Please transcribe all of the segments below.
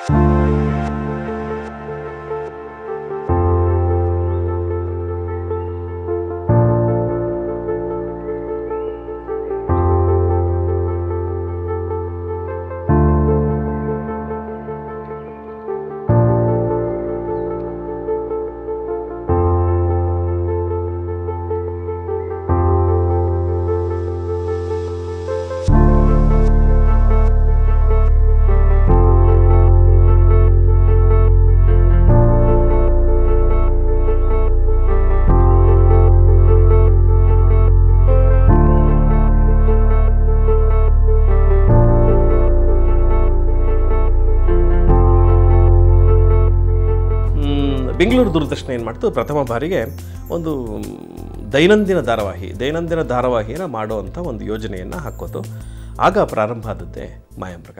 ಮ್, ಬೆಂಗಳೂರು ದೂರದರ್ಶನ ಏನು ಮಾಡ್ತು ಪ್ರಥಮ ಬಾರಿಗೆ ಒಂದು ಮ್, ದೈನಂದಿನ ಧಾರಾವಾಹಿ ದೈನಂದಿನ ಧಾರಾವಾಹಿಯನ್ನು ಮಾಡುವಂಥ ಒಂದು ಯೋಜನೆಯನ್ನು ಹಾಕೋದು ಆಗ ಪ್ರಾರಂಭ ಆದದ್ದೇ ಮಾಯಾಮೃಗ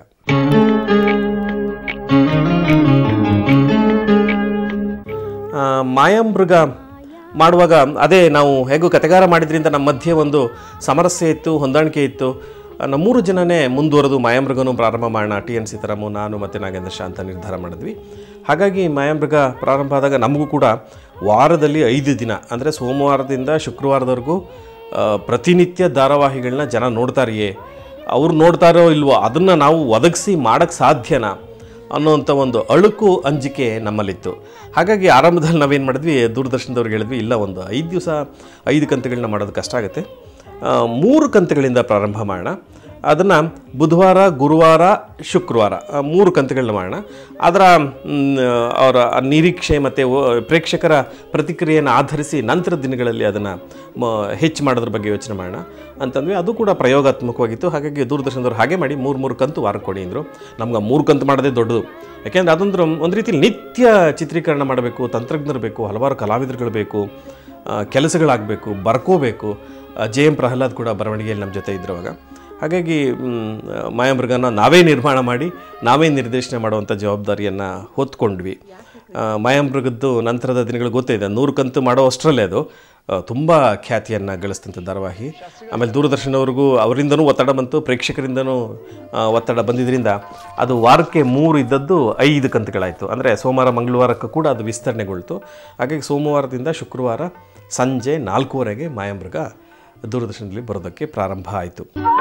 ಆ, ಮಾಯಾಮೃಗ ಮಾಡುವಾಗ ಅದೇ ನಾವು ಹೇಗೂ ಕತೆಗಾರ ಮಾಡಿದ್ರಿಂದ ನಮ್ಮ ಮಧ್ಯೆ ಒಂದು ಸಾಮರಸ್ಯ ಇತ್ತು ಹೊಂದಾಣಿಕೆ ಇತ್ತು ಆ, ನಮ್ಮ ಮೂರು ಜನನೇ ಮುಂದುವರೆದು ಮಾಯಾಮೃಗನೂ ಪ್ರಾರಂಭ ಮಾಡೋಣ ಟಿ ಎನ್ ಸೀತಾರಾಮು ನಾನು ಮತ್ತು ನಾಗೇಂದ್ರ ಶಾ ಅಂತ ನಿರ್ಧಾರ ಮಾಡಿದ್ವಿ ಹಾಗಾಗಿ ಮಾಯಾಮೃಗ ಪ್ರಾರಂಭ ಆದಾಗ ನಮಗೂ ಕೂಡ ವಾರದಲ್ಲಿ ಐದು ದಿನ ಅಂದರೆ ಸೋಮವಾರದಿಂದ ಶುಕ್ರವಾರದವರೆಗೂ ಆ, ಪ್ರತಿನಿತ್ಯ ಧಾರಾವಾಹಿಗಳನ್ನ ಜನ ನೋಡ್ತಾರೆಯೇ ಅವ್ರು ನೋಡ್ತಾರೋ ಇಲ್ವೋ ಅದನ್ನು ನಾವು ಒದಗಿಸಿ ಮಾಡೋಕ್ಕೆ ಸಾಧ್ಯನಾ ಅನ್ನೋಂಥ ಒಂದು ಅಳುಕು ಅಂಜಿಕೆ ನಮ್ಮಲ್ಲಿತ್ತು ಹಾಗಾಗಿ ಆರಂಭದಲ್ಲಿ ನಾವೇನು ಮಾಡಿದ್ವಿ ದೂರದರ್ಶನದವ್ರಿಗೆ ಹೇಳಿದ್ವಿ ಇಲ್ಲ ಒಂದು ಐದು ದಿವಸ ಐದು ಕಂತುಗಳನ್ನ ಮಾಡೋದು ಕಷ್ಟ ಆಗುತ್ತೆ ಆ, ಮೂರು ಕಂತುಗಳಿಂದ ಪ್ರಾರಂಭ ಮಾಡೋಣ ಅದನ್ನು ಬುಧವಾರ ಗುರುವಾರ ಶುಕ್ರವಾರ ಆ, ಮೂರು ಕಂತುಗಳನ್ನ ಮಾಡೋಣ ಅದರ ಮ್, ಅವರ ನಿರೀಕ್ಷೆ ಮತ್ತು ಪ್ರೇಕ್ಷಕರ ಪ್ರತಿಕ್ರಿಯೆಯನ್ನು ಆಧರಿಸಿ ನಂತರ ದಿನಗಳಲ್ಲಿ ಅದನ್ನು ಹೆಚ್ಚು ಮಾಡೋದ್ರ ಬಗ್ಗೆ ಯೋಚನೆ ಮಾಡೋಣ ಅಂತಂದ್ವಿ ಅದು ಕೂಡ ಪ್ರಯೋಗಾತ್ಮಕವಾಗಿತ್ತು ಹಾಗಾಗಿ ದೂರದರ್ಶನದವ್ರು ಹಾಗೆ ಮಾಡಿ ಮೂರು ಮೂರು ಕಂತು ವಾರ ಕೊಡಿ ಅಂದರು ನಮ್ಗೆ ಮೂರು ಕಂತು ಮಾಡೋದೇ ದೊಡ್ಡದು ಯಾಕೆಂದರೆ ಅದೊಂದು ಒಂದು ರೀತಿಲಿ ನಿತ್ಯ ಚಿತ್ರೀಕರಣ ಮಾಡಬೇಕು ತಂತ್ರಜ್ಞರು ಬೇಕು ಹಲವಾರು ಕಲಾವಿದರುಗಳು ಬೇಕು ಆ, ಕೆಲಸಗಳಾಗಬೇಕು ಬರ್ಕೋಬೇಕು ಜೆ ಎಂ ಪ್ರಹ್ಲಾದ್ ಕೂಡ ಬರವಣಿಗೆಯಲ್ಲಿ ನಮ್ಮ ಜೊತೆ ಇದ್ರುವಾಗ ಹಾಗಾಗಿ ಮ್, ಮಾಯಾಮೃಗನ ನಾವೇ ನಿರ್ಮಾಣ ಮಾಡಿ ನಾವೇ ನಿರ್ದೇಶನ ಮಾಡುವಂಥ ಜವಾಬ್ದಾರಿಯನ್ನು ಹೊತ್ಕೊಂಡ್ವಿ ಆ, ಮಾಯಾಮೃಗದ್ದು ನಂತರದ ದಿನಗಳು ಗೊತ್ತಿದೆ ನೂರು ಕಂತು ಮಾಡೋ ಅಷ್ಟರಲ್ಲೇ ಅದು ತುಂಬ ಖ್ಯಾತಿಯನ್ನು ಗಳಿಸ್ತಂಥ ಧಾರಾವಾಹಿ ಆಮೇಲೆ ದೂರದರ್ಶನವ್ರಿಗೂ ಅವರಿಂದನೂ ಒತ್ತಡ ಬಂತು ಪ್ರೇಕ್ಷಕರಿಂದನೂ ಆ, ಒತ್ತಡ ಬಂದಿದ್ದರಿಂದ ಅದು ವಾರಕ್ಕೆ ಮೂರು ಇದ್ದದ್ದು ಐದು ಕಂತುಗಳಾಯಿತು ಅಂದರೆ ಸೋಮವಾರ ಮಂಗಳವಾರಕ್ಕೂ ಕೂಡ ಅದು ವಿಸ್ತರಣೆಗೊಳ್ತು ಹಾಗಾಗಿ ಸೋಮವಾರದಿಂದ ಶುಕ್ರವಾರ ಸಂಜೆ ನಾಲ್ಕೂವರೆಗೆ ಮಾಯಾಮೃಗ ದೂರದರ್ಶನದಲ್ಲಿ ಬರೋದಕ್ಕೆ ಪ್ರಾರಂಭ ಆಯಿತು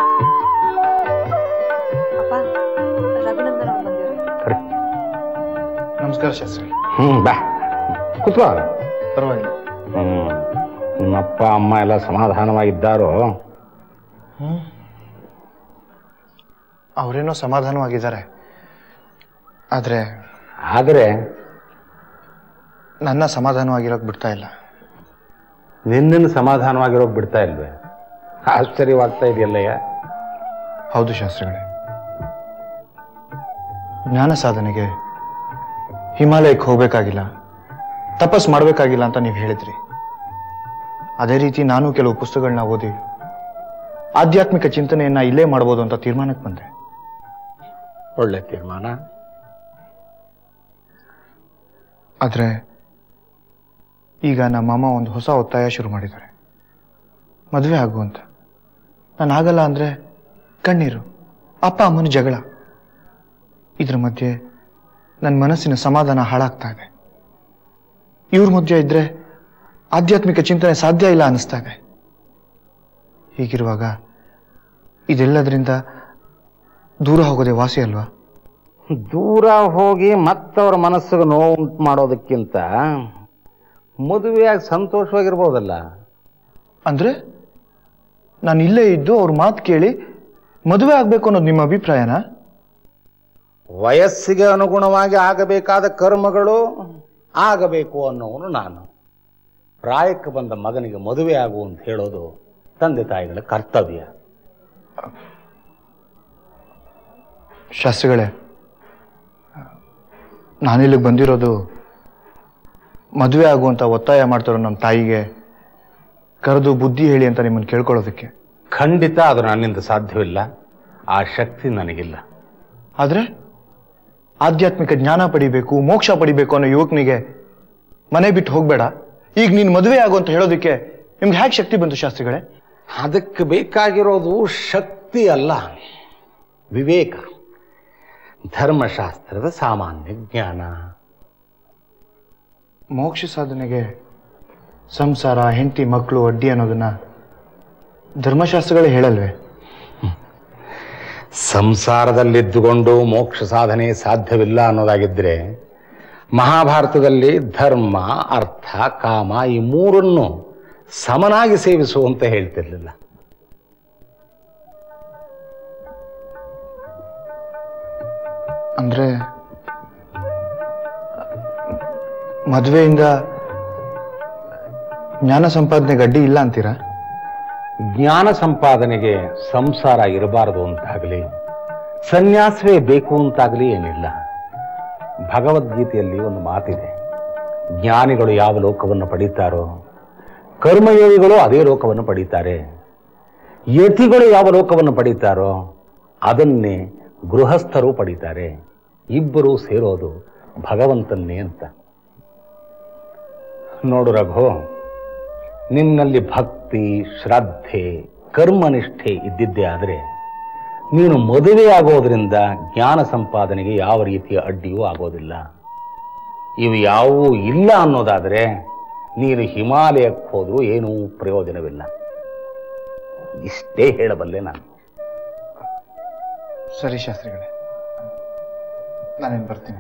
ಅಪ್ಪ ರಘುನಂದನ್ ಅವ್ರು ಬಂದಿವ್ರಿ ನಮಸ್ಕಾರ ಶಾಸ್ತ್ರಿ ಹ್ಞೂ ಬಾ ಕೂತ್ಕೋ ಪರವಾಗಿಲ್ಲ ಹ್ಞೂ ನಿಮ್ಮ ಅಪ್ಪ ಅಮ್ಮ ಎಲ್ಲ ಸಮಾಧಾನವಾಗಿದ್ದಾರೋ ಅವರೇನೋ ಸಮಾಧಾನವಾಗಿದ್ದಾರೆ ಆದರೆ ಆದರೆ ನನ್ನ ಸಮಾಧಾನವಾಗಿರೋಕೆ ಬಿಡ್ತಾ ಇಲ್ಲ ನಿನ್ನನ್ನು ಸಮಾಧಾನವಾಗಿರೋಕೆ ಬಿಡ್ತಾ ಇಲ್ವೇ ಆಶ್ಚರ್ಯವಾಗ್ತಾ ಇದೆಯಲ್ಲಯ್ಯ ಹೌದು ಶಾಸ್ತ್ರಿಗಳೇ ಜ್ಞಾನ ಸಾಧನೆಗೆ ಹಿಮಾಲಯಕ್ಕೆ ಹೋಗಬೇಕಾಗಿಲ್ಲ ತಪಸ್ ಮಾಡಬೇಕಾಗಿಲ್ಲ ಅಂತ ನೀವು ಹೇಳಿದ್ರಿ ಅದೇ ರೀತಿ ನಾನು ಕೆಲವು ಪುಸ್ತಕಗಳನ್ನ ಓದಿ ಆಧ್ಯಾತ್ಮಿಕ ಚಿಂತನೆಯನ್ನ ಇಲ್ಲೇ ಮಾಡ್ಬೋದು ಅಂತ ತೀರ್ಮಾನಕ್ಕೆ ಬಂದೆ ಒಳ್ಳೆ ತೀರ್ಮಾನ ಆದರೆ ಈಗ ನಮ್ಮ ಅಮ್ಮ ಒಂದು ಹೊಸ ಒತ್ತಾಯ ಶುರು ಮಾಡಿದ್ದಾರೆ ಮದುವೆ ಆಗು ಅಂತ ನಾನು ಆಗಲ್ಲ ಅಂದರೆ ಕಣ್ಣೀರು ಅಪ್ಪ ಅಮ್ಮನ ಜಗಳ ಇದ್ರ ಮಧ್ಯೆ ನನ್ನ ಮನಸ್ಸಿನ ಸಮಾಧಾನ ಹಾಳಾಗ್ತಾ ಇದೆ ಇವ್ರ ಮಧ್ಯೆ ಇದ್ರೆ ಆಧ್ಯಾತ್ಮಿಕ ಚಿಂತನೆ ಸಾಧ್ಯ ಇಲ್ಲ ಅನ್ನಿಸ್ತಾ ಇದೆ ಹೀಗಿರುವಾಗ ಇದೆಲ್ಲದರಿಂದ ದೂರ ಹೋಗೋದೇ ವಾಸಿ ಅಲ್ವಾ ದೂರ ಹೋಗಿ ಮತ್ತವ್ರ ಮನಸ್ಸಿಗೆ ನೋವು ಉಂಟು ಮಾಡೋದಕ್ಕಿಂತ ಮದುವೆಯಾಗಿ ಸಂತೋಷವಾಗಿರ್ಬೋದಲ್ಲ ಅಂದ್ರೆ ನಾನು ಇಲ್ಲೇ ಇದ್ದು ಅವ್ರ ಮಾತು ಕೇಳಿ ಮದುವೆ ಆಗ್ಬೇಕು ಅನ್ನೋದು ನಿಮ್ಮ ಅಭಿಪ್ರಾಯನಾ ವಯಸ್ಸಿಗೆ ಅನುಗುಣವಾಗಿ ಆಗಬೇಕಾದ ಕರ್ಮಗಳು ಆಗಬೇಕು ಅನ್ನೋನು ನಾನು ಪ್ರಾಯಕ್ಕೆ ಬಂದ ಮಗನಿಗೆ ಮದುವೆ ಆಗು ಅಂತ ಹೇಳೋದು ತಂದೆ ತಾಯಿಗಳ ಕರ್ತವ್ಯ ಶಾಸ್ತ್ರಿಗಳೇ ನಾನಿಲ್ಲಿಗೆ ಬಂದಿರೋದು ಮದುವೆ ಆಗುವಂತ ಒತ್ತಾಯ ಮಾಡ್ತಾರೋ ನಮ್ಮ ತಾಯಿಗೆ ಕರೆದು ಬುದ್ಧಿ ಹೇಳಿ ಅಂತ ನಿಮ್ಮನ್ನು ಕೇಳ್ಕೊಳ್ಳೋದಕ್ಕೆ ಖಂಡಿತ ಅದು ನನ್ನಿಂದ ಸಾಧ್ಯವಿಲ್ಲ ಆ ಶಕ್ತಿ ನನಗಿಲ್ಲ ಆದ್ರೆ ಆಧ್ಯಾತ್ಮಿಕ ಜ್ಞಾನ ಪಡಿಬೇಕು ಮೋಕ್ಷ ಪಡಿಬೇಕು ಅನ್ನೋ ಯುವಕನಿಗೆ ಮನೆ ಬಿಟ್ಟು ಹೋಗ್ಬೇಡ ಈಗ ನೀನು ಮದುವೆ ಆಗು ಅಂತ ಹೇಳೋದಕ್ಕೆ ನಿಮ್ಗೆ ಹೇಗೆ ಶಕ್ತಿ ಬಂತು ಶಾಸ್ತ್ರಿಗಳೇ ಅದಕ್ಕೆ ಬೇಕಾಗಿರೋದು ಶಕ್ತಿ ಅಲ್ಲ ವಿವೇಕ ಧರ್ಮಶಾಸ್ತ್ರದ ಸಾಮಾನ್ಯ ಜ್ಞಾನ ಮೋಕ್ಷ ಸಾಧನೆಗೆ ಸಂಸಾರ ಹೆಂಡತಿ ಮಕ್ಕಳು ಅಡ್ಡಿ ಅನ್ನೋದನ್ನ ಧರ್ಮಶಾಸ್ತ್ರಗಳೇ ಹೇಳಲ್ವೇ ಸಂಸಾರದಲ್ಲಿದ್ದುಕೊಂಡು ಮೋಕ್ಷ ಸಾಧನೆ ಸಾಧ್ಯವಿಲ್ಲ ಅನ್ನೋದಾಗಿದ್ದರೆ ಮಹಾಭಾರತದಲ್ಲಿ ಧರ್ಮ ಅರ್ಥ ಕಾಮ ಈ ಮೂರನ್ನು ಸಮನಾಗಿ ಸೇವಿಸು ಅಂತ ಹೇಳ್ತಿರ್ಲಿಲ್ಲ ಅಂದ್ರೆ ಮದುವೆಯಿಂದ ಜ್ಞಾನ ಸಂಪಾದನೆಗೆ ಅಡ್ಡಿ ಇಲ್ಲ ಅಂತೀರಾ ಜ್ಞಾನ ಸಂಪಾದನೆಗೆ ಸಂಸಾರ ಇರಬಾರದು ಅಂತಾಗಲಿ ಸನ್ಯಾಸವೇ ಬೇಕು ಅಂತಾಗಲಿ ಏನಿಲ್ಲ ಭಗವದ್ಗೀತೆಯಲ್ಲಿ ಒಂದು ಮಾತಿದೆ ಜ್ಞಾನಿಗಳು ಯಾವ ಲೋಕವನ್ನು ಪಡೀತಾರೋ ಕರ್ಮಯೋಗಿಗಳು ಅದೇ ಲೋಕವನ್ನು ಪಡೀತಾರೆ ಯತಿಗಳು ಯಾವ ಲೋಕವನ್ನು ಪಡೀತಾರೋ ಅದನ್ನೇ ಗೃಹಸ್ಥರು ಪಡೀತಾರೆ ಇಬ್ಬರು ಸೇರೋದು ಭಗವಂತನ್ನೇ ಅಂತ ನೋಡು ರಘು ನಿನ್ನಲ್ಲಿ ಭಕ್ತಿ ಶ್ರದ್ಧೆ ಕರ್ಮನಿಷ್ಠೆ ಇದ್ದಿದ್ದೇ ಆದರೆ ನೀನು ಮದುವೆ ಆಗೋದ್ರಿಂದ ಜ್ಞಾನ ಸಂಪಾದನೆಗೆ ಯಾವ ರೀತಿಯ ಅಡ್ಡಿಯೂ ಆಗೋದಿಲ್ಲ ಇವು ಯಾವುವೂ ಇಲ್ಲ ಅನ್ನೋದಾದರೆ ನೀನು ಹಿಮಾಲಯಕ್ಕೆ ಹೋದ್ರೂ ಏನೂ ಪ್ರಯೋಜನವಿಲ್ಲ ಇಷ್ಟೇ ಹೇಳಬಲ್ಲೆ ನಾನು ಸರಿ ಶಾಸ್ತ್ರಿಗಳೇ ನಾನೇನು ಬರ್ತೀನಿ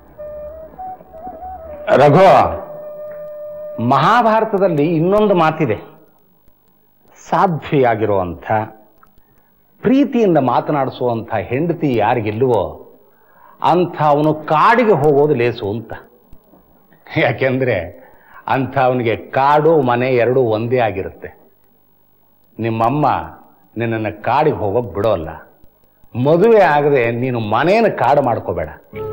ರಘು ಮಹಾಭಾರತದಲ್ಲಿ ಇನ್ನೊಂದು ಮಾತಿದೆ ಸಾಧ್ವಿಯಾಗಿರುವಂಥ ಪ್ರೀತಿಯಿಂದ ಮಾತನಾಡಿಸುವಂಥ ಹೆಂಡತಿ ಯಾರಿಗಿಲ್ವೋ ಅಂಥ ಅವನು ಕಾಡಿಗೆ ಹೋಗೋದು ಲೇಸು ಅಂತ ಯಾಕೆಂದ್ರೆ ಅಂಥ ಅವನಿಗೆ ಕಾಡು ಮನೆ ಎರಡೂ ಒಂದೇ ಆಗಿರುತ್ತೆ ನಿಮ್ಮಮ್ಮ ನಿನ್ನನ್ನು ಕಾಡಿಗೆ ಹೋಗೋಕೆ ಬಿಡೋಲ್ಲ ಮದುವೆ ಆಗದೆ ನೀನು ಮನೇನ ಕಾಡು ಮಾಡ್ಕೋಬೇಡ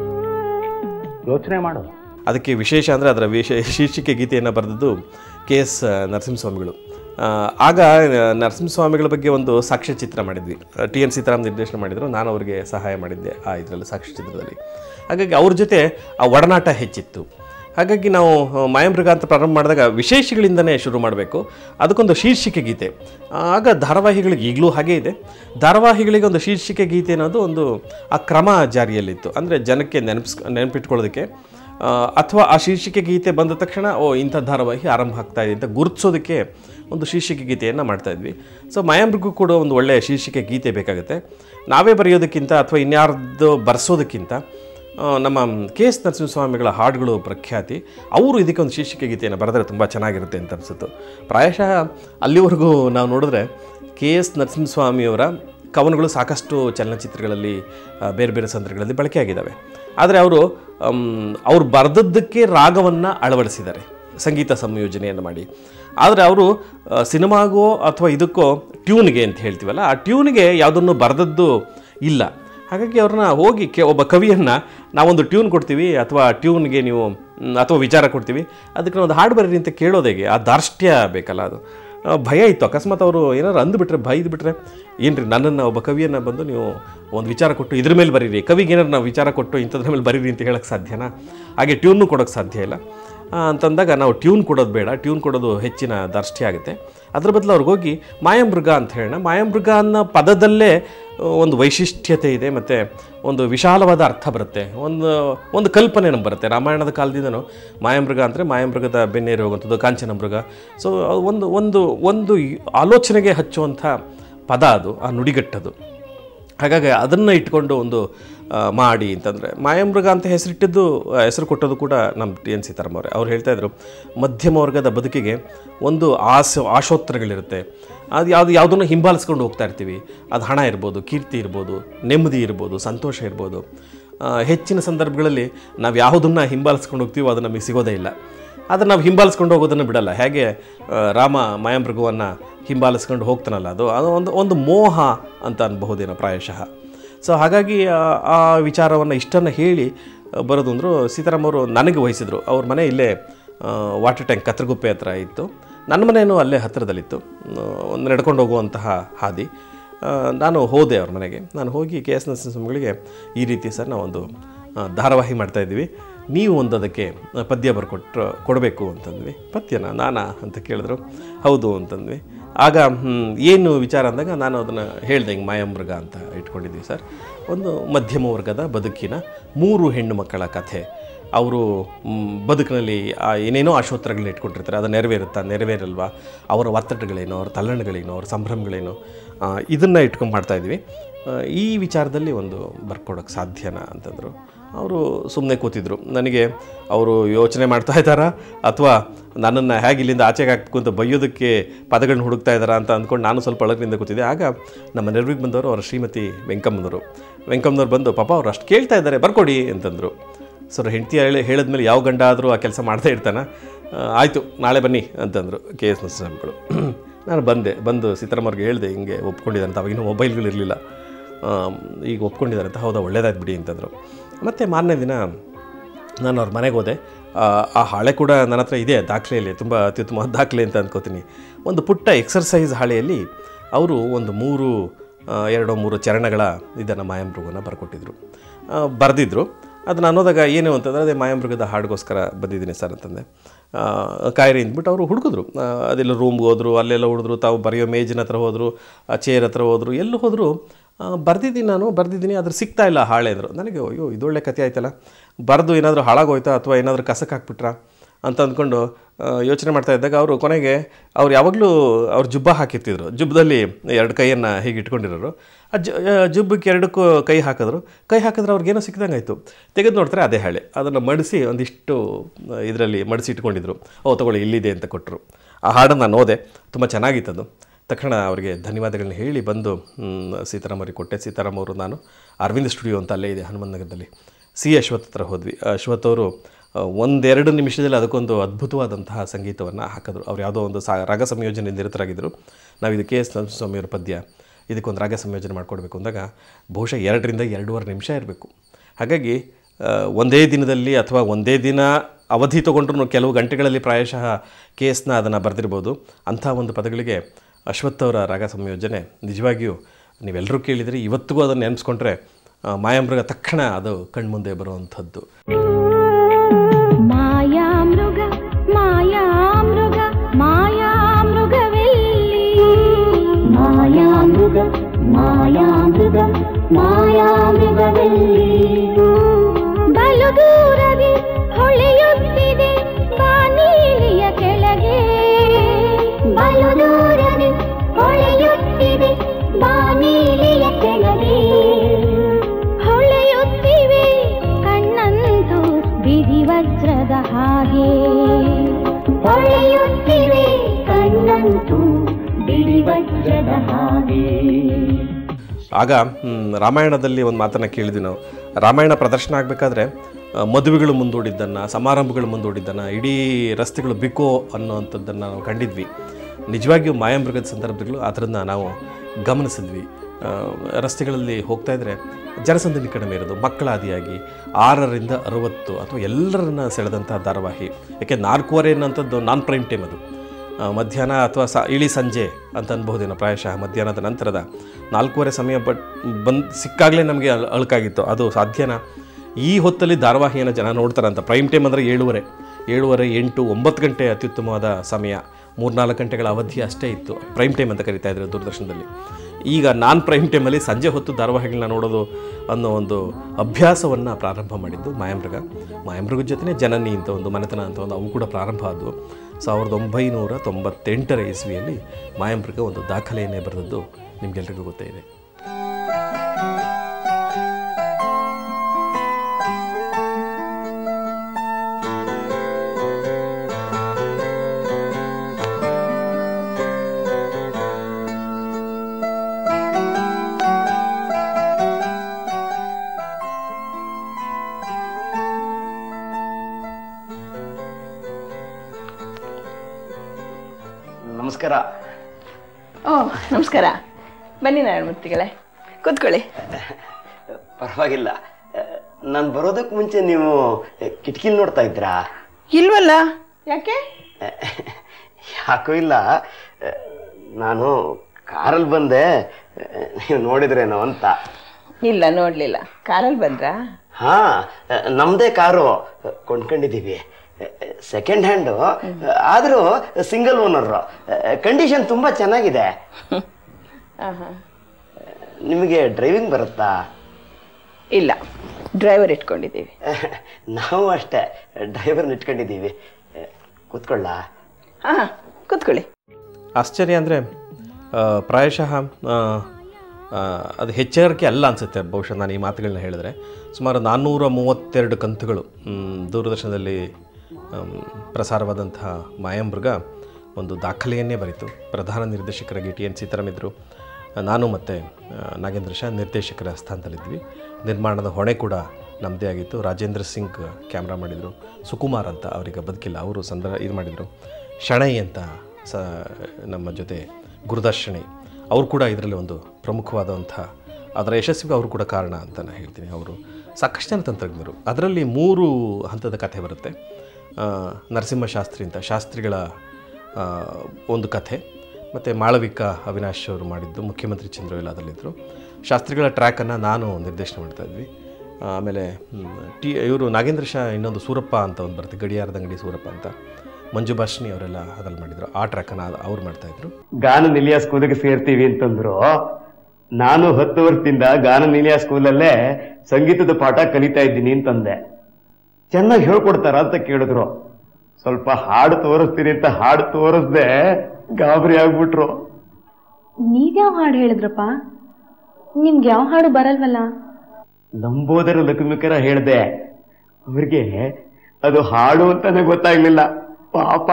ಯೋಚನೆ ಮಾಡು ಅದಕ್ಕೆ ವಿಶೇಷ ಅಂದರೆ ಅದರ ವಿಶೇ ಶೀರ್ಷಿಕೆ ಗೀತೆಯನ್ನು ಬರೆದದ್ದು ಕೆ ಎಸ್ ನರಸಿಂಹಸ್ವಾಮಿಗಳು ಆ, ಆಗ ಆ, ನರಸಿಂಹಸ್ವಾಮಿಗಳ ಬಗ್ಗೆ ಒಂದು ಸಾಕ್ಷ್ಯಚಿತ್ರ ಮಾಡಿದ್ವಿ ಟಿ ಎನ್ ಸೀತಾರಾಮ್ ನಿರ್ದೇಶನ ಮಾಡಿದರು ನಾನು ಅವರಿಗೆ ಸಹಾಯ ಮಾಡಿದ್ದೆ ಆ ಇದರಲ್ಲಿ ಸಾಕ್ಷ್ಯಚಿತ್ರದಲ್ಲಿ ಹಾಗಾಗಿ ಅವ್ರ ಜೊತೆ ಆ ಒಡನಾಟ ಹೆಚ್ಚಿತ್ತು ಹಾಗಾಗಿ ನಾವು ಆ, ಮಾಯಾಮೃಗ ಅಂತ ಪ್ರಾರಂಭ ಮಾಡಿದಾಗ ವಿಶೇಷಗಳಿಂದನೇ ಶುರು ಮಾಡಬೇಕು ಅದಕ್ಕೊಂದು ಶೀರ್ಷಿಕೆ ಗೀತೆ ಆಗ ಧಾರಾವಾಹಿಗಳಿಗೆ ಈಗಲೂ ಹಾಗೇ ಇದೆ ಧಾರಾವಾಹಿಗಳಿಗೆ ಒಂದು ಶೀರ್ಷಿಕೆ ಗೀತೆ ಅನ್ನೋದು ಒಂದು ಆ ಕ್ರಮ ಜಾರಿಯಲ್ಲಿತ್ತು ಅಂದರೆ ಜನಕ್ಕೆ ನೆನಪಿಸ್ ನೆನಪಿಟ್ಕೊಳ್ಳೋದಕ್ಕೆ ಆ, ಅಥವಾ ಆ ಶೀರ್ಷಿಕೆ ಗೀತೆ ಬಂದ ತಕ್ಷಣ ಓ ಇಂಥ ಧಾರಾವಾಹಿ ಆರಂಭ ಆಗ್ತಾ ಇದೆ ಅಂತ ಗುರುತಿಸೋದಕ್ಕೆ ಒಂದು ಶೀರ್ಷಿಕೆ ಗೀತೆಯನ್ನು ಮಾಡ್ತಾ ಇದ್ವಿ ಸೊ ಮಾಯಾಂಬ್ರಿಗೂ ಕೂಡ ಒಂದು ಒಳ್ಳೆಯ ಶೀರ್ಷಿಕೆ ಗೀತೆ ಬೇಕಾಗುತ್ತೆ ನಾವೇ ಬರೆಯೋದಕ್ಕಿಂತ ಅಥವಾ ಇನ್ಯಾರ್ದು ಬರ್ಸೋದಕ್ಕಿಂತ ಆ, ನಮ್ಮ ಕೆ ಎಸ್ ನರಸಿಂಹಸ್ವಾಮಿಗಳ ಹಾಡುಗಳು ಪ್ರಖ್ಯಾತಿ ಅವರು ಇದಕ್ಕೆ ಒಂದು ಶೀರ್ಷಿಕೆ ಗೀತೆಯನ್ನು ಬರೆದರೆ ತುಂಬ ಚೆನ್ನಾಗಿರುತ್ತೆ ಅಂತ ಅನಿಸುತ್ತು ಪ್ರಾಯಶಃ ಅಲ್ಲಿವರೆಗೂ ನಾವು ನೋಡಿದ್ರೆ ಕೆ ಎಸ್ ನರಸಿಂಹಸ್ವಾಮಿಯವರ ಕವನಗಳು ಸಾಕಷ್ಟು ಚಲನಚಿತ್ರಗಳಲ್ಲಿ ಆ, ಬೇರೆ ಬೇರೆ ಸಂದರ್ಭಗಳಲ್ಲಿ ಬಳಕೆಯಾಗಿದ್ದಾವೆ ಆದರೆ ಅವರು ಅವ್ರು ಬರೆದದ್ದಕ್ಕೆ ರಾಗವನ್ನು ಅಳವಡಿಸಿದ್ದಾರೆ ಸಂಗೀತ ಸಂಯೋಜನೆಯನ್ನು ಮಾಡಿ ಆದರೆ ಅವರು ಆ, ಸಿನಿಮಾಗೋ ಅಥವಾ ಇದಕ್ಕೋ ಟ್ಯೂನ್ಗೆ ಅಂತ ಹೇಳ್ತೀವಲ್ಲ ಆ ಟ್ಯೂನ್ಗೆ ಯಾವುದನ್ನು ಬರೆದದ್ದು ಇಲ್ಲ ಹಾಗಾಗಿ ಅವ್ರನ್ನ ಹೋಗಿ ಕೆ ಒಬ್ಬ ಕವಿಯನ್ನು ನಾವೊಂದು ಟ್ಯೂನ್ ಕೊಡ್ತೀವಿ ಅಥವಾ ಟ್ಯೂನ್ಗೆ ನೀವು ಮ್, ಅಥವಾ ವಿಚಾರ ಕೊಡ್ತೀವಿ ಅದಕ್ಕೆ ಒಂದು ಹಾಡು ಬರೀರಿ ಅಂತ ಕೇಳೋದೇಗೆ ಆ ದಾರ್ಷ್ಟ್ಯ ಬೇಕಲ್ಲ ಅದು ಆ, ಭಯ ಇತ್ತು ಅಕಸ್ಮಾತ್ ಅವರು ಏನಾರು ಅಂದುಬಿಟ್ರೆ ಭಯದು ಬಿಟ್ರೆ ಏನ್ರಿ ನನ್ನನ್ನು ಒಬ್ಬ ಕವಿಯನ್ನು ಬಂದು ನೀವು ಒಂದು ವಿಚಾರ ಕೊಟ್ಟು ಇದ್ರ ಮೇಲೆ ಬರೀರಿ ಕವಿಗೆ ಏನಾರು ನಾವು ವಿಚಾರ ಕೊಟ್ಟು ಇಂಥದ್ರ ಮೇಲೆ ಬರೀರಿ ಅಂತ ಹೇಳೋಕ್ಕೆ ಸಾಧ್ಯನಾ ಹಾಗೆ ಟ್ಯೂನ್ನು ಕೊಡೋಕ್ಕೆ ಸಾಧ್ಯ ಇಲ್ಲ ಆ, ಅಂತಂದಾಗ ನಾವು ಟ್ಯೂನ್ ಕೊಡೋದು ಬೇಡ ಟ್ಯೂನ್ ಕೊಡೋದು ಹೆಚ್ಚಿನ ದಾರ್ಷ್ಟ್ಯ ಆಗುತ್ತೆ ಅದ್ರ ಬದಲು ಅವ್ರಿಗೆ ಹೋಗಿ ಮಾಯಾಮೃಗ ಅಂತ ಹೇಳೋಣ ಮಾಯಾಮೃಗ ಅನ್ನೋ ಪದದಲ್ಲೇ ಆ, ಒಂದು ವೈಶಿಷ್ಟ್ಯತೆ ಇದೆ ಮತ್ತು ಒಂದು ವಿಶಾಲವಾದ ಅರ್ಥ ಬರುತ್ತೆ ಒಂದು ಒಂದು ಕಲ್ಪನೆ ನಮ್ಗೆ ಬರುತ್ತೆ ರಾಮಾಯಣದ ಕಾಲದಿಂದನೂ ಮಾಯಾಮೃಗ ಅಂದರೆ ಮಾಯಾಮೃಗದ ಬೆನ್ನೇರಿ ಹೋಗುವಂಥದ್ದು ಕಾಂಚನ ಮೃಗ ಸೊ ಒಂದು ಒಂದು ಒಂದು ಆಲೋಚನೆಗೆ ಹಚ್ಚುವಂಥ ಪದ ಅದು ಆ ನುಡಿಗಟ್ಟದು ಹಾಗಾಗಿ ಅದನ್ನು ಇಟ್ಕೊಂಡು ಒಂದು ಆ, ಮಾಡಿ ಅಂತಂದರೆ ಮಾಯಾಮೃಗ ಅಂತ ಹೆಸರಿಟ್ಟಿದ್ದು ಆ, ಹೆಸರು ಕೊಟ್ಟದ್ದು ಕೂಡ ನಮ್ಮ ಟಿ ಎನ್ ಸೀತಾರಾಮ್ ಅವರೇ ಅವ್ರು ಹೇಳ್ತಾ ಇದ್ರು ಮಧ್ಯಮ ವರ್ಗದ ಬದುಕಿಗೆ ಒಂದು ಆಸ ಆಶೋತ್ತರಗಳಿರುತ್ತೆ ಅದು ಯಾವುದು ಯಾವುದನ್ನು ಹಿಂಬಾಲಿಸ್ಕೊಂಡು ಹೋಗ್ತಾ ಇರ್ತೀವಿ ಅದು ಹಣ ಇರ್ಬೋದು ಕೀರ್ತಿ ಇರ್ಬೋದು ನೆಮ್ಮದಿ ಇರ್ಬೋದು ಸಂತೋಷ ಇರ್ಬೋದು ಆ, ಹೆಚ್ಚಿನ ಸಂದರ್ಭಗಳಲ್ಲಿ ನಾವು ಯಾವುದನ್ನು ಹಿಂಬಾಲಿಸ್ಕೊಂಡು ಹೋಗ್ತೀವೋ ಅದು ನಮಗೆ ಸಿಗೋದೇ ಇಲ್ಲ ಆದರೆ ನಾವು ಹಿಂಬಾಲಿಸ್ಕೊಂಡು ಹೋಗೋದನ್ನು ಬಿಡಲ್ಲ ಹೇಗೆ ಆ, ರಾಮ ಮಾಯಾಮೃಗವನ್ನು ಹಿಂಬಾಲಿಸ್ಕೊಂಡು ಹೋಗ್ತಾನಲ್ಲ ಅದು ಅದು ಒಂದು ಒಂದು ಮೋಹ ಅಂತ ಅನ್ಬಹುದೇನೋ ಪ್ರಾಯಶಃ ಸೊ ಹಾಗಾಗಿ ಆ- ಆ ವಿಚಾರವನ್ನು ಇಷ್ಟನ್ನು ಹೇಳಿ ಆ, ಬರೋದು ಅಂದರು ಸೀತಾರಾಮ್ ಅವರು ನನಗೆ ವಹಿಸಿದರು ಅವ್ರ ಮನೆ ಇಲ್ಲೇ ವಾಟರ್ ಟ್ಯಾಂಕ್ ಕತ್ರಗುಪ್ಪೆ ಹತ್ರ ಇತ್ತು ನನ್ನ ಮನೆಯೂ ಅಲ್ಲೇ ಹತ್ತಿರದಲ್ಲಿತ್ತು ಆ, ಒಂದು ನಡ್ಕೊಂಡು ಹೋಗುವಂತಹ ಹಾದಿ ಆ, ನಾನು ಹೋದೆ ಅವ್ರ ಮನೆಗೆ ನಾನು ಹೋಗಿ ಕೆ ಎಸ್ ನರಸಿಂಹಸ್ವಾಮಿಗಳಿಗೆ ಈ ರೀತಿ ಸರ್ ನಾವೊಂದು ಆ, ಧಾರಾವಾಹಿ ಮಾಡ್ತಾಯಿದ್ದೀವಿ ನೀವು ಒಂದು ಅದಕ್ಕೆ ಪದ್ಯ ಬರ್ಕೊಟ್ರೆ ಕೊಡಬೇಕು ಅಂತಂದ್ವಿ ಪದ್ಯನ ನಾನಾ ಅಂತ ಕೇಳಿದ್ರು ಹೌದು ಅಂತಂದ್ವಿ ಆಗ ಹ್ಮ್, ಏನು ವಿಚಾರ ಅಂದಾಗ ನಾನು ಅದನ್ನು ಹೇಳ್ದೆ ಹಿಂಗೆ ಮಾಯಮೃಗ ಅಂತ ಇಟ್ಕೊಂಡಿದ್ವಿ ಸರ್ ಒಂದು ಮಧ್ಯಮ ವರ್ಗದ ಬದುಕಿನ ಮೂರು ಹೆಣ್ಣು ಮಕ್ಕಳ ಕಥೆ ಅವರು ಮ್, ಬದುಕಿನಲ್ಲಿ ಆ ಏನೇನೋ ಆಶೋತ್ತರಗಳನ್ನ ಇಟ್ಕೊಂಡಿರ್ತಾರೆ ಅದು ನೆರವೇರುತ್ತಾ ನೆರವೇರಲ್ವಾ ಅವರ ಒತ್ತಡಗಳೇನೋ ಅವ್ರ ತಲ್ಲಣಗಳೇನೋ ಅವ್ರ ಸಂಭ್ರಮಗಳೇನೋ ಇದನ್ನು ಇಟ್ಕೊಂಡು ಮಾಡ್ತಾ ಇದ್ವಿ ಆ, ಈ ವಿಚಾರದಲ್ಲಿ ಒಂದು ಬರ್ಕೊಡೋಕ್ಕೆ ಸಾಧ್ಯನಾ ಅಂತಂದರು ಅವರು ಸುಮ್ಮನೆ ಕೂತಿದ್ರು ನನಗೆ ಅವರು ಯೋಚನೆ ಮಾಡ್ತಾ ಇದ್ದಾರಾ ಅಥವಾ ನನ್ನನ್ನು ಹೇಗೆ ಇಲ್ಲಿಂದ ಆಚೆಗೆ ಹಾಕ್ಬೇಕು ಅಂತ ಬೈಯೋದಕ್ಕೆ ಪದಗಳನ್ನ ಹುಡುಕ್ತಾ ಇದ್ದಾರಾ ಅಂತ ಅಂದ್ಕೊಂಡು ನಾನು ಸ್ವಲ್ಪ ಒಳಗಿನಿಂದ ಕೂತಿದ್ದೆ ಆಗ ನಮ್ಮ ನೆರವಿಗೆ ಬಂದವರು ಅವರ ಶ್ರೀಮತಿ ವೆಂಕಮ್ಮನವರು ವೆಂಕಮ್ಮನವ್ರು ಬಂದು ಪಾಪ ಅವ್ರು ಅಷ್ಟು ಕೇಳ್ತಾ ಇದ್ದಾರೆ ಬರ್ಕೊಡಿ ಅಂತಂದರು ಸರ್ ಹೆಂಡತಿ ಹೇಳಿ ಹೇಳಿದ್ಮೇಲೆ ಯಾವ ಗಂಡ ಆದರೂ ಆ ಕೆಲಸ ಮಾಡ್ತಾ ಇರ್ತಾನ ಆಯಿತು ನಾಳೆ ಬನ್ನಿ ಅಂತಂದರು ಕೆ ಎಸ್ ನರಸಿಂಹಗಳು ನಾನು ಬಂದೆ ಬಂದು ಸೀತಾರಾಮವ್ರಿಗೆ ಹೇಳಿದೆ ಹಿಂಗೆ ಒಪ್ಕೊಂಡಿದ್ದಾರೆ ಅಂತ ಅವಾಗಿನ್ನೂ ಮೊಬೈಲ್ಗಳಿರಲಿಲ್ಲ ಈಗ ಒಪ್ಕೊಂಡಿದ್ದಾರೆ ಅಂತ ಹೌದಾ ಒಳ್ಳೇದಾಯ್ತು ಬಿಡಿ ಅಂತಂದರು ಮತ್ತು ಮಾರನೇ ದಿನ ನಾನು ಅವ್ರ ಮನೆಗೆ ಹೋದೆ ಆ, ಆ ಹಾಳೆ ಕೂಡ ನನ್ನ ಹತ್ರ ಇದೆ ದಾಖಲೆಯಲ್ಲಿ ತುಂಬ ಅತ್ಯುತ್ತಮ ದಾಖಲೆ ಅಂತ ಅಂದ್ಕೋತೀನಿ ಒಂದು ಪುಟ್ಟ ಎಕ್ಸರ್ಸೈಸ್ ಹಾಳೆಯಲ್ಲಿ ಅವರು ಒಂದು ಮೂರು ಆ, ಎರಡೋ ಮೂರು ಚರಣಗಳ ಇದನ್ನು ಮಾಯಮೃಗನ ಬರ್ಕೊಟ್ಟಿದ್ರು ಬರೆದಿದ್ರು ಅದನ್ನು ಅನ್ನೋದಾಗ ಏನು ಅಂತಂದರೆ ಅದೇ ಮಾಯಮೃಗದ ಹಾಡಿಗೋಸ್ಕರ ಬಂದಿದ್ದೀನಿ ಸರ್ ಅಂತಂದೆ ಆ, ಕಾಯಿರಿ ಅಂದ್ಬಿಟ್ಟು ಅವರು ಹುಡುಕಿದ್ರು ಆ, ಅದೆಲ್ಲ ರೂಮ್ಗೆ ಹೋದರು ಅಲ್ಲೆಲ್ಲ ಹುಡಿದ್ರು ತಾವು ಬರೆಯೋ ಮೇಜಿನ ಹತ್ರ ಹೋದರು ಚೇರ್ ಹತ್ರ ಹೋದರು ಎಲ್ಲಿ ಹೋದರೂ ಬರೆದಿದ್ದೀನಿ ನಾನು ಬರೆದಿದ್ದೀನಿ ಅದ್ರ ಸಿಗ್ತಾ ಇಲ್ಲ ಹಾಳೆ ಅಂದರು ನನಗೆ ಅಯ್ಯೋ ಇದೊಳ್ಳೆ ಕತೆ ಆಯ್ತಲ್ಲ ಬರೆದು ಏನಾದರೂ ಹಾಳಾಗೋಯ್ತಾ ಅಥವಾ ಏನಾದರೂ ಕಸಕ್ಕೆ ಹಾಕ್ಬಿಟ್ರಾ ಅಂತ ಅಂದ್ಕೊಂಡು ಆ, ಯೋಚನೆ ಮಾಡ್ತಾ ಇದ್ದಾಗ ಅವರು ಕೊನೆಗೆ ಅವ್ರು ಯಾವಾಗಲೂ ಅವ್ರು ಜುಬ್ಬ ಹಾಕಿರ್ತಿದ್ರು ಜುಬ್ಬದಲ್ಲಿ ಎರಡು ಕೈಯನ್ನು ಹೀಗೆ ಇಟ್ಕೊಂಡಿರೋರು ಆ ಜು ಆ, ಜುಬ್ಬಕ್ಕೆ ಎರಡಕ್ಕೂ ಕೈ ಹಾಕಿದ್ರು ಕೈ ಹಾಕಿದ್ರೆ ಅವ್ರಿಗೇನೋ ಸಿಕ್ಕಿದಂಗೆ ಆಯಿತು ತೆಗೆದು ನೋಡ್ತಾರೆ ಅದೇ ಹಾಳೆ ಅದನ್ನು ಮಡಿಸಿ ಒಂದಿಷ್ಟು ಇದರಲ್ಲಿ ಮಡಿಸಿ ಇಟ್ಕೊಂಡಿದ್ರು ಓ ತಗೊಳ್ಳಿ ಇಲ್ಲಿದೆ ಅಂತ ಕೊಟ್ಟರು ಆ ಹಾಡನ್ನು ನಾನು ಓದೆ ತುಂಬ ಚೆನ್ನಾಗಿತ್ತದು ತಕ್ಷಣ ಅವರಿಗೆ ಧನ್ಯವಾದಗಳನ್ನ ಹೇಳಿ ಬಂದು ಮ್, ಸೀತಾರಾಮ್ ಅವರಿಗೆ ಕೊಟ್ಟೆ ಸೀತಾರಾಮ್ ಅವರು ನಾನು ಅರವಿಂದ್ ಸ್ಟುಡಿಯೋ ಅಂತ ಅಲ್ಲೇ ಇದೆ ಹನುಮನ್ ನಗರದಲ್ಲಿ ಸಿ ಅಶ್ವಥ್ ಹತ್ರ ಹೋದ್ವಿ ಅಶ್ವಥ್ ಅವರು ಆ, ಒಂದೆರಡು ನಿಮಿಷದಲ್ಲಿ ಅದಕ್ಕೊಂದು ಅದ್ಭುತವಾದಂತಹ ಸಂಗೀತವನ್ನು ಹಾಕಿದ್ರು ಅವ್ರು ಯಾವುದೋ ಒಂದು ಸಾ ರಾಗ ಸಂಯೋಜನೆ ನಿರತರಾಗಿದ್ದರು ನಾವು ಇದು ಕೆ ಎಸ್ ಸ್ವಾಮಿಯವರ ಪದ್ಯ ಇದಕ್ಕೊಂದು ರಾಗ ಸಂಯೋಜನೆ ಮಾಡಿಕೊಡ್ಬೇಕು ಅಂದಾಗ ಬಹುಶಃ ಎರಡರಿಂದ ಎರಡೂವರೆ ನಿಮಿಷ ಇರಬೇಕು ಹಾಗಾಗಿ ಆ, ಒಂದೇ ದಿನದಲ್ಲಿ ಅಥವಾ ಒಂದೇ ದಿನ ಅವಧಿ ತೊಗೊಂಡ್ರು ಕೆಲವು ಗಂಟೆಗಳಲ್ಲಿ ಪ್ರಾಯಶಃ ಕೇಸ್ನ ಅದನ್ನು ಬರೆದಿರ್ಬೋದು ಅಂಥ ಒಂದು ಪದಗಳಿಗೆ ಅಶ್ವಥ್ ಅವರ ರಾಗ ಸಂಯೋಜನೆ ನಿಜವಾಗಿಯೂ ನೀವೆಲ್ಲರೂ ಕೇಳಿದರೆ ಇವತ್ತಿಗೂ ಅದನ್ನು ನೆನೆಸ್ಕೊಂಡ್ರೆ ಆ, ಮಾಯಾಮೃಗ ತಕ್ಷಣ ಅದು ಕಣ್ಮುಂದೆ ಬರುವಂಥದ್ದು ಮಾಯಾಮೃಗ ಮಾಯಾಮೃಗ ಮಾಯಾಮೃಗವೆಲ್ಲಿ ಮಾಯಾಮೃಗ ಮಾಯಾಮೃಗ ಮಾಯಾಮೃಗವೆಲ್ಲಿ ಬಲು ದೂರದಿ ಹೊಳೆಯುತ್ತಿದೆ ಬಾನೀಲಿಯ ಕೆಳಗೆ ಬಲು ದೂರದಿ ಹೊಳೆಯುತ್ತಿದೆ ಬಾನೀಲಿಯ ಕೆಳಗೆ ಹೊಳೆಯುತ್ತಿವೆ ಕಣ್ಣಂತೂ ಬಿಡಿ ವಜ್ರದ ಹಾಗೆ ಹೊಳೆಯುತ್ತಿವೆ ಕಣ್ಣಂತೂ ಬಿಡಿ ವಜ್ರದ ಹಾಗೆ ಆಗ ಮ್, ರಾಮಾಯಣದಲ್ಲಿ ಒಂದು ಮಾತನ್ನು ಕೇಳಿದ್ವಿ ನಾವು ರಾಮಾಯಣ ಪ್ರದರ್ಶನ ಆಗಬೇಕಾದ್ರೆ ಮದುವೆಗಳು ಮುಂದೂಡಿದ್ದನ್ನು ಸಮಾರಂಭಗಳು ಮುಂದೂಡಿದ್ದನ್ನು ಇಡೀ ರಸ್ತೆಗಳು ಬಿಕೋ ಅನ್ನೋವಂಥದ್ದನ್ನು ನಾವು ಕಂಡಿದ್ವಿ ನಿಜವಾಗಿಯೂ ಮಾಯಾಮೃಗದ ಸಂದರ್ಭಗಳು ಅದನ್ನು ನಾವು ಗಮನಿಸಿದ್ವಿ ಆ, ರಸ್ತೆಗಳಲ್ಲಿ ಹೋಗ್ತಾ ಇದ್ದರೆ ಜನಸಂದಣಿ ಕಡಿಮೆ ಇರೋದು ಮಕ್ಕಳ ಆದಿಯಾಗಿ ಆರರಿಂದ ಅರವತ್ತು ಅಥವಾ ಎಲ್ಲರನ್ನ ಸೆಳೆದಂಥ ಧಾರಾವಾಹಿ ಯಾಕೆ ನಾಲ್ಕೂವರೆ ಅನ್ನೋಂಥದ್ದು ನಾನ್ ಪ್ರೈಮ್ ಟೈಮ್ ಅದು ಆ, ಮಧ್ಯಾಹ್ನ ಅಥವಾ ಸ ಇಳಿ ಸಂಜೆ ಅಂತ ಅನ್ಬಹುದೇನೋ ಪ್ರಾಯಶಃ ಮಧ್ಯಾಹ್ನದ ನಂತರದ ನಾಲ್ಕೂವರೆ ಸಮಯ ಬಟ್ ಬಂದು ಸಿಕ್ಕಾಗಲೇ ನಮಗೆ ಅಳ್ ಅಳುಕಾಗಿತ್ತು ಅದು ಸಾಧ್ಯನಾ ಈ ಹೊತ್ತಲ್ಲಿ ಧಾರಾವಾಹಿಯನ್ನು ಜನ ನೋಡ್ತಾರಂತ ಪ್ರೈಮ್ ಟೈಮ್ ಅಂದರೆ ಏಳುವರೆ ಏಳುವರೆ ಎಂಟು ಒಂಬತ್ತು ಗಂಟೆ ಅತ್ಯುತ್ತಮವಾದ ಸಮಯ ಮೂರ್ನಾಲ್ಕು ಗಂಟೆಗಳ ಅವಧಿ ಅಷ್ಟೇ ಇತ್ತು ಪ್ರೈಮ್ ಟೈಮ್ ಅಂತ ಕರಿತಾ ಇದ್ರು ದೂರದರ್ಶನದಲ್ಲಿ ಈಗ ನಾನ್ ಪ್ರೈಮ್ ಟೈಮಲ್ಲಿ ಸಂಜೆ ಹೊತ್ತು ಧಾರಾವಾಹಿಗಳನ್ನ ನೋಡೋದು ಅನ್ನೋ ಒಂದು ಅಭ್ಯಾಸವನ್ನು ಪ್ರಾರಂಭ ಮಾಡಿದ್ದು ಮಾಯಾಮೃಗ ಮಾಯಾಮೃಗದ ಜೊತೆನೇ ಜನನಿ ಅಂತ ಒಂದು ಮನೆತನ ಅಂತ ಒಂದು ಅವು ಕೂಡ ಪ್ರಾರಂಭ ಆದವು ಸಾವಿರದ ಒಂಬೈನೂರ ತೊಂಬತ್ತೆಂಟರ ಇಸ್ವಿಯಲ್ಲಿ ಮಾಯಾಮೃಗ ಒಂದು ದಾಖಲೆಯನ್ನೇ ಬರೆದದ್ದು ನಿಮಗೆಲ್ರಿಗೂ ಗೊತ್ತೇ ಇದೆ ನಮಸ್ಕಾರ ಓ ನಮಸ್ಕಾರ ಬನ್ನಿ ನಾರಾಯಣಮೂರ್ತಿಗಳೇ ಕೂತ್ಕೊಳ್ಳಿ ಪರವಾಗಿಲ್ಲ ನಾನು ಬರೋದಕ್ಕೆ ಮುಂಚೆ ನೀವು ಕಿಟಕಿಲಿ ನೋಡ್ತಾ ಇದ್ರಾ ಇಲ್ವಲ್ಲ ಯಾಕೆ ಯಾಕೋ ಇಲ್ಲ ನಾನು ಕಾರಲ್ಲಿ ಬಂದೆ ನೀವು ನೋಡಿದ್ರೇನೋ ಅಂತ ಇಲ್ಲ ನೋಡ್ಲಿಲ್ಲ ಕಾರಲ್ಲಿ ಬಂದ್ರಾ ಹಾಂ ನಮ್ಮದೇ ಕಾರು ಕೊಂಡ್ಕೊಂಡಿದ್ದೀವಿ ಸೆಕೆಂಡ್ ಹ್ಯಾಂಡು ಆದರೂ ಸಿಂಗಲ್ ಓನರು ಕಂಡೀಷನ್ ತುಂಬ ಚೆನ್ನಾಗಿದೆ ನಿಮಗೆ ಡ್ರೈವಿಂಗ್ ಬರುತ್ತಾ ಇಲ್ಲ ಡ್ರೈವರ್ ಇಟ್ಕೊಂಡಿದ್ದೀವಿ ನಾವು ಅಷ್ಟೇ ಡ್ರೈವರ್ನ ಇಟ್ಕೊಂಡಿದ್ದೀವಿ ಕೂತ್ಕೊಳ್ಳ ಹಾಂ ಹಾಂ ಕೂತ್ಕೊಳ್ಳಿ ಆಶ್ಚರ್ಯ ಅಂದರೆ ಪ್ರಾಯಶಃ ಆ, ಆ, ಅದು ಹೆಚ್ಚರಿಕೆ ಅಲ್ಲ ಅನಿಸುತ್ತೆ ಬಹುಶಃ ನಾನು ಈ ಮಾತುಗಳನ್ನ ಹೇಳಿದ್ರೆ ಸುಮಾರು ನಾನ್ನೂರ ಮೂವತ್ತೆರಡು ಕಂತುಗಳು ಮ್, ದೂರದರ್ಶನದಲ್ಲಿ ಆಮ್, ಪ್ರಸಾರವಾದಂತಹ ಮಾಯಾಮೃಗ ಒಂದು ದಾಖಲೆಯನ್ನೇ ಬರೀತು ಪ್ರಧಾನ ನಿರ್ದೇಶಕರಾಗಿ ಟಿ ಎನ್ ಸೀತಾರಾಮ್ ಇದ್ದರು ನಾನು ಮತ್ತು ನಾಗೇಂದ್ರ ಶಾ ನಿರ್ದೇಶಕರ ಸ್ಥಾನದಲ್ಲಿದ್ವಿ ನಿರ್ಮಾಣದ ಹೊಣೆ ಕೂಡ ನಮ್ಮದೇ ಆಗಿತ್ತು ರಾಜೇಂದ್ರ ಸಿಂಗ್ ಕ್ಯಾಮ್ರಾ ಮಾಡಿದರು ಸುಕುಮಾರ್ ಅಂತ ಅವರಿಗೆ ಬದುಕಿಲ್ಲ ಅವರು ಸಂದರ್ಭ ಇದು ಮಾಡಿದರು ಶಣೈ ಅಂತ ಸ ನಮ್ಮ ಜೊತೆ ಗುರುದರ್ಶಣಿ ಅವರು ಕೂಡ ಇದರಲ್ಲಿ ಒಂದು ಪ್ರಮುಖವಾದಂಥ ಅದರ ಯಶಸ್ಸಿಗೆ ಅವರು ಕೂಡ ಕಾರಣ ಅಂತ ನಾನು ಹೇಳ್ತೀನಿ ಅವರು ಸಾಕಷ್ಟು ಜನ ತಂತ್ರಜ್ಞರು ಅದರಲ್ಲಿ ಮೂರು ಹಂತದ ಕಥೆ ಬರುತ್ತೆ ಆ, ನರಸಿಂಹ ಶಾಸ್ತ್ರಿ ಅಂತ ಶಾಸ್ತ್ರಿಗಳ ಆ, ಒಂದು ಕಥೆ ಮತ್ತು ಮಾಳವಿಕಾ ಅವಿನಾಶ್ ಅವರು ಮಾಡಿದ್ದು ಮುಖ್ಯಮಂತ್ರಿ ಚಂದ್ರವೇಲಾದಲ್ಲಿದ್ದರು ಶಾಸ್ತ್ರಿಗಳ ಟ್ರ್ಯಾಕನ್ನು ನಾನು ನಿರ್ದೇಶನ ಮಾಡ್ತಾ ಇದ್ವಿ ಆಮೇಲೆ ಮ್, ಟಿ ಇವರು ನಾಗೇಂದ್ರ ಶಾ ಇನ್ನೊಂದು ಸೂರಪ್ಪ ಅಂತ ಒಂದು ಬರುತ್ತೆ ಗಡಿಯಾರದ ಅಂಗಡಿ ಸೂರಪ್ಪ ಅಂತ ಮಂಜು ಭಾಷಿಣಿ ಅವರೆಲ್ಲ ಅದ್ರಲ್ಲಿ ಮಾಡಿದರು ಆ ಟ್ರ್ಯಾಕನ್ನು ಅವ್ರು ಮಾಡ್ತಾಯಿದ್ರು ಗಾನ ನಿಲಿಯ ಸ್ಕೂಲಿಗೆ ಸೇರ್ತೀವಿ ಅಂತಂದ್ರು ನಾನು ಹತ್ತು ವರ್ಷದಿಂದ ಗಾನ ನಿಲಿಯ ಸ್ಕೂಲಲ್ಲೇ ಸಂಗೀತದ ಪಾಠ ಕಲಿತಾ ಇದ್ದೀನಿ ಅಂತಂದೆ ಚೆನ್ನಾಗಿ ಹೇಳ್ಕೊಡ್ತಾರ ಅಂತ ಕೇಳಿದ್ರು ಸ್ವಲ್ಪ ಹಾಡು ತೋರಿಸ್ತೀನಿ ಅಂತ ಹಾಡು ತೋರಿಸ್ದೆ ಗಾಬರಿ ಆಗ್ಬಿಟ್ರು ನೀವ್ಯಾವ ಹಾಡು ಹೇಳಿದ್ರಪ್ಪ ನಿಮ್ಗೆ ಯಾವ ಹಾಡು ಬರಲ್ವಲ್ಲ ಲಂಬೋದರ ಲಕ್ಷ್ಮಿಕರ ಹೇಳ್ದೆ ಅವ್ರಿಗೆ ಅದು ಹಾಡು ಅಂತಾನೆ ಗೊತ್ತಾಗ್ಲಿಲ್ಲ ಪಾಪ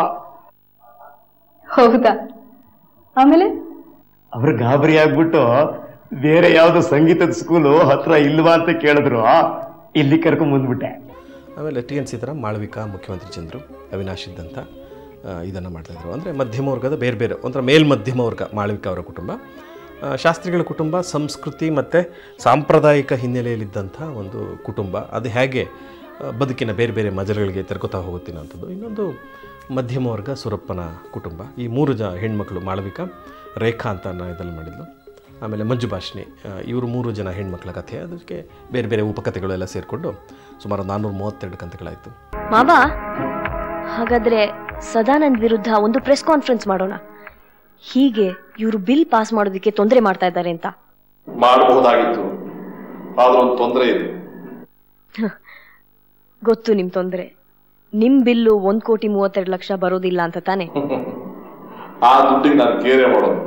ಹೌದಾ ಆಮೇಲೆ ಅವ್ರು ಗಾಬರಿ ಆಗ್ಬಿಟ್ಟು ಬೇರೆ ಯಾವ್ದು ಸಂಗೀತದ ಸ್ಕೂಲು ಹತ್ರ ಇಲ್ವಾ ಅಂತ ಕೇಳಿದ್ರು ಇಲ್ಲಿ ಕರ್ಕೊಂಡ್ ಬಂದ್ಬಿಟ್ಟೆ ಆಮೇಲೆ ಟಿ ಎನ್ ಸೀತಾರಾಮ್ ಮಾಳವಿಕಾ ಮುಖ್ಯಮಂತ್ರಿ ಚಂದ್ರು ಅವಿನಾಶ್ ಇದ್ದಂಥ ಇದನ್ನು ಮಾಡ್ತಾಯಿದ್ರು ಅಂದರೆ ಮಧ್ಯಮ ವರ್ಗದ ಬೇರೆ ಬೇರೆ ಒಂಥರ ಮೇಲ್ಮಧ್ಯಮ ವರ್ಗ ಮಾಳವಿಕಾ ಅವರ ಕುಟುಂಬ ಆ, ಶಾಸ್ತ್ರಿಗಳ ಕುಟುಂಬ ಸಂಸ್ಕೃತಿ ಮತ್ತು ಸಾಂಪ್ರದಾಯಿಕ ಹಿನ್ನೆಲೆಯಲ್ಲಿದ್ದಂಥ ಒಂದು ಕುಟುಂಬ ಅದು ಹೇಗೆ ಆ, ಬದುಕಿನ ಬೇರೆ ಬೇರೆ ಮಜಲುಗಳಿಗೆ ತೆರ್ಕೋತಾ ಹೋಗುತ್ತೆ ಅನ್ನೋಂಥದ್ದು ಇನ್ನೊಂದು ಮಧ್ಯಮ ವರ್ಗ ಸುರಪ್ಪನ ಕುಟುಂಬ ಈ ಮೂರು ಜ ಹೆಣ್ಮಕ್ಳು ಮಾಳವಿಕಾ ರೇಖಾ ಅಂತ ನಾನು ಇದರಲ್ಲಿ ಮಾಡಿದ್ಲು ಆಮೇಲೆ ಮಂಜು ಭಾಷಿಣಿ ಇವರು ಮೂರು ಜನ ಹೆಣ್ಮಕ್ಳ ಕಥೆ ಅದಕ್ಕೆ ಬೇರೆ ಬೇರೆ ಉಪಕಥೆಗಳು ಎಲ್ಲ ಸೇರಿಕೊಂಡು ಸುಮಾರು ನಾನ್ನೂರ ಮೂವತ್ತೆರಡು ಕಂತೆಗಳಾಯಿತು ಮಾವ ಹಾಗಾದ್ರೆ ಸದಾನಂದ್ ವಿರುದ್ಧ ಒಂದು ಪ್ರೆಸ್ ಕಾನ್ಫರೆನ್ಸ್ ಮಾಡೋಣ ಹೀಗೆ ಇವರು ಬಿಲ್ ಪಾಸ್ ಮಾಡೋದಕ್ಕೆ ತೊಂದರೆ ಮಾಡ್ತಾ ಇದ್ದಾರೆ ಅಂತ ಮಾಡಬಹುದಾಗಿತ್ತು ಆದ್ರೆ ಒಂದು ತೊಂದರೆ ಇದೆ ಗೊತ್ತು ನಿಮ್ ತೊಂದರೆ ನಿಮ್ ಬಿಲ್ಲು ಒಂದ್ ಕೋಟಿ ಮೂವತ್ತೆರಡು ಲಕ್ಷ ಬರೋದಿಲ್ಲ ಅಂತ ತಾನೆ ಆ ದುಡ್ಡಿಗೆ ನಾನು ಕೇರೆ ಮಾಡೋದು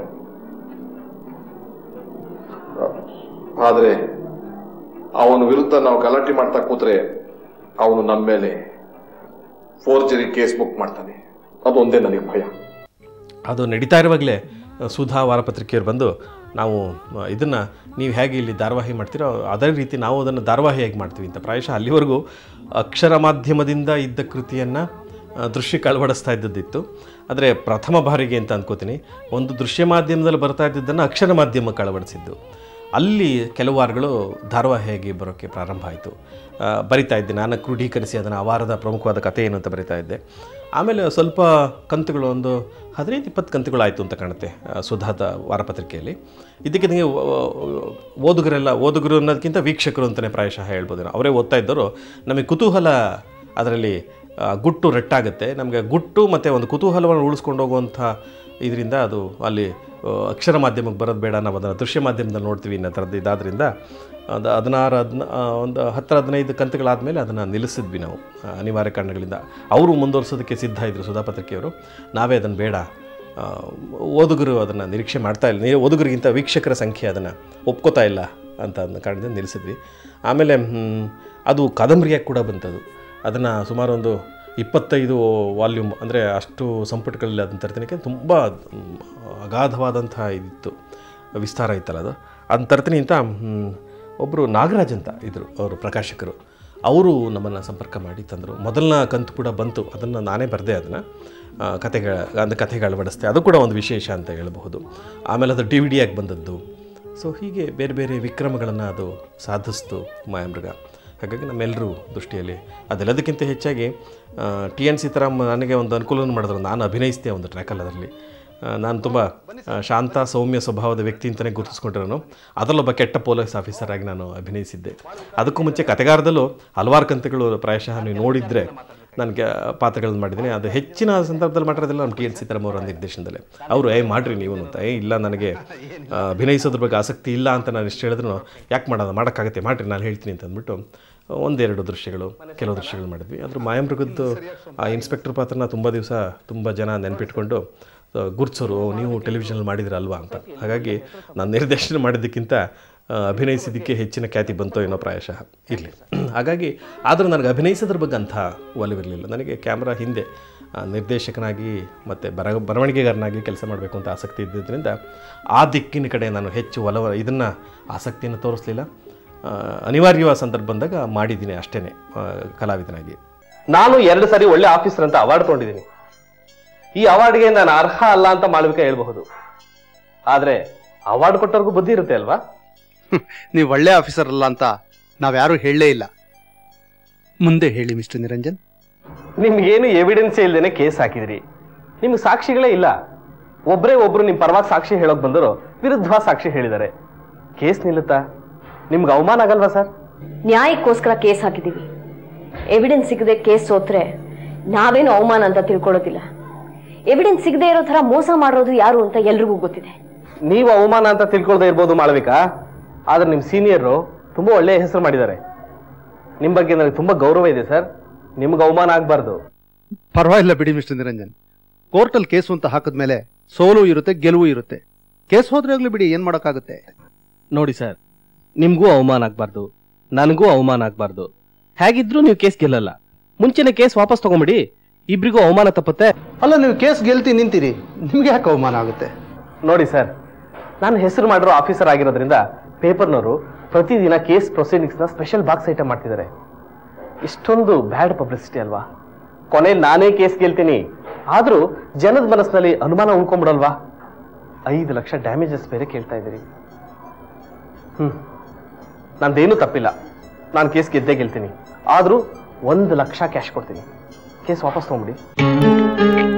ಆದ್ರೆ ಅವನ ವಿರುದ್ಧ ನಾವು ಗಲಾಟೆ ಮಾಡ್ತಾ ಕೂತ್ರೆ ಅವನು ನಮ್ಮ ಮೇಲೆ ಫೋರ್ಜರಿ ಕೇಸ್ ಬುಕ್ ಮಾಡ್ತಾನೆ ಅದೊಂದೇ ನನಗೆ ಭಯ ಅದು ನಡೀತಾ ಇರುವಾಗಲೇ ಸುಧಾ ವಾರಪತ್ರಿಕೆಯವರು ಬಂದು ನಾವು ಇದನ್ನು ನೀವು ಹೇಗೆ ಇಲ್ಲಿ ಧಾರಾವಾಹಿ ಮಾಡ್ತೀರೋ ಅದೇ ರೀತಿ ನಾವು ಅದನ್ನು ಧಾರಾವಾಹಿಯಾಗಿ ಮಾಡ್ತೀವಿ ಅಂತ ಪ್ರಾಯಶಃ ಅಲ್ಲಿವರೆಗೂ ಅಕ್ಷರ ಮಾಧ್ಯಮದಿಂದ ಇದ್ದ ಕೃತಿಯನ್ನು ದೃಶ್ಯಕ್ಕೆ ಅಳವಡಿಸ್ತಾ ಇದ್ದದ್ದಿತ್ತು ಆದರೆ ಪ್ರಥಮ ಬಾರಿಗೆ ಅಂತ ಅಂದ್ಕೋತೀನಿ ಒಂದು ದೃಶ್ಯ ಮಾಧ್ಯಮದಲ್ಲಿ ಬರ್ತಾ ಇದ್ದದ್ದನ್ನು ಅಕ್ಷರ ಮಾಧ್ಯಮಕ್ಕೆ ಅಳವಡಿಸಿದ್ದು ಅಲ್ಲಿ ಕೆಲವು ವಾರಗಳು ಧಾರಾವಾಹಿಯಾಗಿ ಬರೋಕ್ಕೆ ಪ್ರಾರಂಭ ಆಯಿತು ಆ, ಬರಿತಾ ಇದ್ದೆ ನಾನು ಕ್ರೋಢೀಕರಿಸಿ ಅದನ್ನು ಆ ವಾರದ ಪ್ರಮುಖವಾದ ಕಥೆ ಏನು ಅಂತ ಬರಿತಾ ಇದ್ದೆ ಆಮೇಲೆ ಸ್ವಲ್ಪ ಕಂತುಗಳು ಒಂದು ಹದಿನೈದು ಇಪ್ಪತ್ತು ಕಂತುಗಳಾಯಿತು ಅಂತ ಕಾಣುತ್ತೆ ಆ, ಸುಧಾದ ವಾರಪತ್ರಿಕೆಯಲ್ಲಿ ಇದಕ್ಕಿದಂಗೆ ಓದುಗರೆಲ್ಲ ಓದುಗರು ಅನ್ನೋದಕ್ಕಿಂತ ವೀಕ್ಷಕರು ಅಂತಲೇ ಪ್ರಾಯಶಃ ಹೇಳ್ಬೋದು ಅವರೇ ಓದ್ತಾ ಇದ್ದವರು ನಮಗೆ ಕುತೂಹಲ ಅದರಲ್ಲಿ ಆ, ಗುಟ್ಟು ರಟ್ಟಾಗುತ್ತೆ ನಮಗೆ ಗುಟ್ಟು ಮತ್ತು ಒಂದು ಕುತೂಹಲವನ್ನು ಉಳಿಸ್ಕೊಂಡು ಹೋಗುವಂಥ ಇದರಿಂದ ಅದು ಅಲ್ಲಿ ಆ, ಅಕ್ಷರ ಮಾಧ್ಯಮಕ್ಕೆ ಬರೋದು ಬೇಡ ನಾವು ಅದನ್ನು ದೃಶ್ಯ ಮಾಧ್ಯಮದಲ್ಲಿ ನೋಡ್ತೀವಿ ಅನ್ನೋ ಥರದ್ದು ಇದಾದ್ರಿಂದ ಅದು ಹದಿನಾರು ಹದಿನ ಆ, ಒಂದು ಹತ್ತರ ಹದಿನೈದು ಕಂತುಗಳಾದಮೇಲೆ ಅದನ್ನು ನಿಲ್ಲಿಸಿದ್ವಿ ನಾವು ಆ, ಅನಿವಾರ್ಯ ಕಾರಣಗಳಿಂದ ಅವರು ಮುಂದುವರ್ಸೋದಕ್ಕೆ ಸಿದ್ಧ ಇದ್ದರು ಸುಧಾಪತ್ರಿಕೆಯವರು ನಾವೇ ಅದನ್ನು ಬೇಡ ಆ, ಓದುಗರು ಅದನ್ನು ನಿರೀಕ್ಷೆ ಮಾಡ್ತಾ ಇಲ್ಲ ನೀ ಓದುಗರಿಗಿಂತ ವೀಕ್ಷಕರ ಸಂಖ್ಯೆ ಅದನ್ನು ಒಪ್ಕೋತಾ ಇಲ್ಲ ಅಂತ ಅನ್ನೋ ಕಾರಣದಿಂದ ನಿಲ್ಲಿಸಿದ್ವಿ ಆಮೇಲೆ ಹ್ಮ್, ಅದು ಕಾದಂಬರಿಯಾಗಿ ಕೂಡ ಬಂತದು ಅದನ್ನು ಸುಮಾರು ಒಂದು ಇಪ್ಪತ್ತೈದು ವಾಲ್ಯೂಮ್ ಅಂದರೆ ಅಷ್ಟು ಸಂಪುಟಗಳಲ್ಲಿ ಅದನ್ನು ತರ್ತೀನಕ್ಕೆ ತುಂಬ ಮ್, ಅಗಾಧವಾದಂಥ ಇದಿತ್ತು ವಿಸ್ತಾರ ಇತ್ತಲ್ಲ ಅದು ಅದನ್ನ ತರ್ತೀನಿ ಅಂತ ಒಬ್ಬರು ನಾಗರಾಜ್ ಅಂತ ಇದ್ದರು ಅವರು ಪ್ರಕಾಶಕರು ಅವರು ನಮ್ಮನ್ನು ಸಂಪರ್ಕ ಮಾಡಿ ತಂದರು ಮೊದಲನ ಕಂತು ಕೂಡ ಬಂತು ಅದನ್ನು ನಾನೇ ಬರೆದೆ ಅದನ್ನು ಕತೆಗಳ ಅಂದರೆ ಕಥೆಗೆ ಅಳವಡಿಸ್ದೆ ಅದು ಕೂಡ ಒಂದು ವಿಶೇಷ ಅಂತ ಹೇಳಬಹುದು ಆಮೇಲೆ ಅದು ಡಿ ವಿ ಡಿಯಾಗಿ ಬಂದದ್ದು ಸೊ ಹೀಗೆ ಬೇರೆ ಬೇರೆ ವಿಕ್ರಮಗಳನ್ನು ಅದು ಸಾಧಿಸ್ತು ಮಾಯಾಮೃಗ ಹಾಗಾಗಿ ನಮ್ಮೆಲ್ಲರೂ ದೃಷ್ಟಿಯಲ್ಲಿ ಅದೆಲ್ಲದಕ್ಕಿಂತ ಹೆಚ್ಚಾಗಿ ಟಿ ಎನ್ ಸೀತಾರಾಮ್ ನನಗೆ ಒಂದು ಅನುಕೂಲವನ್ನು ಮಾಡಿದ್ರು ನಾನು ಅಭಿನಯಿಸಿದೆ ಒಂದು ಟ್ರ್ಯಾಕಲ್ಲಿ ಅದರಲ್ಲಿ ಆ, ನಾನು ತುಂಬ ಆ, ಶಾಂತ ಸೌಮ್ಯ ಸ್ವಭಾವದ ವ್ಯಕ್ತಿ ಅಂತಲೇ ಗುರುತಿಸ್ಕೊಂಡಿರೋನು ಅದರಲ್ಲೊಬ್ಬ ಕೆಟ್ಟ ಪೊಲೀಸ್ ಆಫೀಸರ್ ಆಗಿ ನಾನು ಅಭಿನಯಿಸಿದ್ದೆ ಅದಕ್ಕೂ ಮುಂಚೆ ಕತೆಗಾರದಲ್ಲೂ ಹಲವಾರು ಕಂತೆಗಳು ಪ್ರಾಯಶಃ ನೀವು ನೋಡಿದರೆ ನನಗೆ ಪಾತ್ರಗಳನ್ನು ಮಾಡಿದ್ದೀನಿ ಅದು ಹೆಚ್ಚಿನ ಸಂದರ್ಭದಲ್ಲಿ ಮಾಡಿರೋದಿಲ್ಲ ನಮ್ಮ ಟಿ ಎನ್ ಸೀತಾರಾಮ್ ಅವರ ನಿರ್ದೇಶನದಲ್ಲಿ ಅವರು ಏ ಮಾಡಿರಿ ನೀವು ಅಂತ ಏ ಇಲ್ಲ ನನಗೆ ಆ, ಅಭಿನಯಿಸೋದ್ರ ಬಗ್ಗೆ ಆಸಕ್ತಿ ಇಲ್ಲ ಅಂತ ನಾನು ಎಷ್ಟು ಹೇಳಿದ್ರು ಯಾಕೆ ಮಾಡೋದು ಮಾಡೋಕ್ಕಾಗತ್ತೆ ಮಾಡಿರಿ ನಾನು ಹೇಳ್ತೀನಿ ಅಂತ ಅಂದ್ಬಿಟ್ಟು ಒಂದೆರಡು ದೃಶ್ಯಗಳು ಕೆಲವು ದೃಶ್ಯಗಳು ಮಾಡಿದ್ವಿ ಅದ್ರ ಮಾಯಮೃಗದ್ದು ಆ ಇನ್ಸ್ಪೆಕ್ಟರ್ ಪಾತ್ರನ ತುಂಬ ದಿವಸ ತುಂಬ ಜನ ನೆನಪಿಟ್ಕೊಂಡು ಗುರ್ಸೋರು ನೀವು ಟೆಲಿವಿಷನಲ್ಲಿ ಮಾಡಿದ್ರ ಅಲ್ವಾ ಅಂತ ಹಾಗಾಗಿ ನಾನು ನಿರ್ದೇಶನ ಮಾಡಿದ್ದಕ್ಕಿಂತ ಆ, ಅಭಿನಯಿಸಿದ್ದಕ್ಕೆ ಹೆಚ್ಚಿನ ಖ್ಯಾತಿ ಬಂತೋ ಏನೋ ಪ್ರಾಯಶಃ ಇರಲಿ ಹಾಗಾಗಿ ಆದರೂ ನನಗೆ ಅಭಿನಯಿಸೋದ್ರ ಬಗ್ಗೆ ಅಂಥ ಒಲವಿರಲಿಲ್ಲ ನನಗೆ ಕ್ಯಾಮ್ರಾ ಹಿಂದೆ ಆ, ನಿರ್ದೇಶಕನಾಗಿ ಮತ್ತು ಬರ ಬರವಣಿಗೆಗಾರನಾಗಿ ಕೆಲಸ ಮಾಡಬೇಕು ಅಂತ ಆಸಕ್ತಿ ಇದ್ದಿದ್ದರಿಂದ ಆ ದಿಕ್ಕಿನ ಕಡೆ ನಾನು ಹೆಚ್ಚು ಒಲವ ಇದನ್ನು ಆಸಕ್ತಿಯನ್ನು ತೋರಿಸಲಿಲ್ಲ ಅನಿವಾರ್ಯವಾದ ಸಂದರ್ಭ ಬಂದಾಗ ಮಾಡಿದ್ದೀನಿ ಅಷ್ಟೇ ಕಲಾವಿದನಾಗಿ ನಾನು ಎರಡು ಸಾರಿ ಒಳ್ಳೆ ಆಫೀಸರ್ ಅಂತ ಅವಾರ್ಡ್ ತೊಗೊಂಡಿದ್ದೀನಿ ಈ ಅವಾರ್ಡ್ಗೆ ನಾನು ಅರ್ಹ ಅಲ್ಲ ಅಂತ ಮಾಳವಿಕಾ ಹೇಳ್ಬಹುದು ಆದ್ರೆ ಅವಾರ್ಡ್ ಕೊಟ್ಟವ್ರಿಗೂ ಬುದ್ಧಿ ಇರುತ್ತೆ ಅಲ್ವಾ ನೀವು ಒಳ್ಳೆ ಆಫೀಸರ್ ಅಲ್ಲ ಅಂತ ನಾವ್ಯಾರು ಹೇಳಲೇ ಇಲ್ಲ ಮುಂದೆ ಹೇಳಿ ಮಿಸ್ಟರ್ ನಿರಂಜನ್ ನಿಮ್ಗೇನು ಎವಿಡೆನ್ಸ್ ಇಲ್ದೇನೆ ಕೇಸ್ ಹಾಕಿದ್ರಿ ನಿಮ್ಗೆ ಸಾಕ್ಷಿಗಳೇ ಇಲ್ಲ ಒಬ್ರೇ ಒಬ್ರು ನಿಮ್ ಪರವಾಗಿ ಸಾಕ್ಷಿ ಹೇಳೋಕ್ ಬಂದರು ವಿರುದ್ಧ ಸಾಕ್ಷಿ ಹೇಳಿದ್ದಾರೆ ಕೇಸ್ ನಿಲ್ಲುತ್ತಾ ನಿಮ್ಗೆ ಅವಮಾನ ಆಗಲ್ವಾ ಸರ್ ನ್ಯಾಯಕ್ಕೋಸ್ಕರ ಕೇಸ್ ಹಾಕಿದ್ದೀವಿ ಎವಿಡೆನ್ಸ್ ಸಿಗದೆ ಕೇಸ್ ಸೋತ್ರೆ ನಾವೇನು ಅವಮಾನ ಅಂತ ತಿಳ್ಕೊಳ್ಳೋದಿಲ್ಲ ಎವಿಡೆನ್ಸ್ ಸಿಗದೆ ಇರೋ ಥರ ಮೋಸ ಮಾಡೋದು ಯಾರು ಅಂತ ಎಲ್ರಿಗೂ ಗೊತ್ತಿದೆ ನೀವು ಅವಮಾನ ಅಂತ ತಿಳ್ಕೊಳ್ದೇ ಇರ್ಬೋದು ಮಾಳವಿಕಾ ಆದ್ರೆ ನಿಮ್ ಸೀನಿಯರು ತುಂಬಾ ಒಳ್ಳೆಯ ಹೆಸರು ಮಾಡಿದ್ದಾರೆ ನಿಮ್ ಬಗ್ಗೆ ನನಗೆ ತುಂಬಾ ಗೌರವ ಇದೆ ಸರ್ ನಿಮ್ಗೆ ಅವಮಾನ ಆಗ್ಬಾರ್ದು ಪರವಾಗಿಲ್ಲ ಬಿಡಿ ಮಿಸ್ಟರ್ ನಿರಂಜನ್ ಕೋರ್ಟಲ್ಲಿ ಕೇಸು ಅಂತ ಹಾಕಿದ್ಮೇಲೆ ಸೋಲು ಇರುತ್ತೆ ಗೆಲುವು ಇರುತ್ತೆ ಕೇಸ್ ಹೋದ್ರೆ ಹೋಗ್ಲಿ ಬಿಡಿ ಏನ್ ಮಾಡೋಕ್ಕಾಗುತ್ತೆ ನೋಡಿ ಸರ್ ನಿಮ್ಗೂ ಅವಮಾನ ಆಗ್ಬಾರ್ದು ನನಗೂ ಅವಮಾನ ಆಗ್ಬಾರ್ದು ಹೇಗಿದ್ರು ನೀವು ಕೇಸ್ ಗೆಲ್ಲಲ್ಲ ಮುಂಚೆನೆ ಕೇಸ್ ವಾಪಸ್ ತಗೊಂಬಿಡಿ ಇಬ್ರಿಗೂ ಅವಮಾನ ತಪ್ಪುತ್ತೆ ಅಲ್ಲ ನೀವು ಕೇಸ್ ಗೆಲ್ತಿ ನಿಂತೀರಿ ನಿಮ್ಗೆ ಯಾಕೆ ಅವಮಾನ ಆಗುತ್ತೆ ನೋಡಿ ಸರ್ ನಾನು ಹೆಸರು ಮಾಡಿರೋ ಆಫೀಸರ್ ಆಗಿರೋದ್ರಿಂದ ಪೇಪರ್ನವರು ಪ್ರತಿದಿನ ಕೇಸ್ ಪ್ರೊಸೀಡಿಂಗ್ಸ್ನ ಸ್ಪೆಷಲ್ ಬಾಕ್ಸ್ ಐಟಮ್ ಮಾಡ್ತಿದ್ದಾರೆ ಇಷ್ಟೊಂದು ಬ್ಯಾಡ್ ಪಬ್ಲಿಸಿಟಿ ಅಲ್ವಾ ಕೊನೆಯಲ್ಲಿ ನಾನೇ ಕೇಸ್ ಗೆಲ್ತೀನಿ ಆದ್ರೂ ಜನದ ಮನಸ್ಸಿನಲ್ಲಿ ಅನುಮಾನ ಉಳ್ಕೊಂಡ್ಬಿಡಲ್ವಾ ಐದು ಲಕ್ಷ ಡ್ಯಾಮೇಜಸ್ ಬೇರೆ ಕೇಳ್ತಾ ಇದ್ದೀರಿ ಹ್ಮ್ ನಂದೇನು ತಪ್ಪಿಲ್ಲ ನಾನು ಕೇಸ್ ಗೆದ್ದೇ ಗೆಲ್ತೀನಿ ಆದ್ರೂ ಒಂದು ಲಕ್ಷ ಕ್ಯಾಶ್ ಕೊಡ್ತೀನಿ ಕೇಸ್ ವಾಪಸ್ ತಗೊಂಬಿಡಿ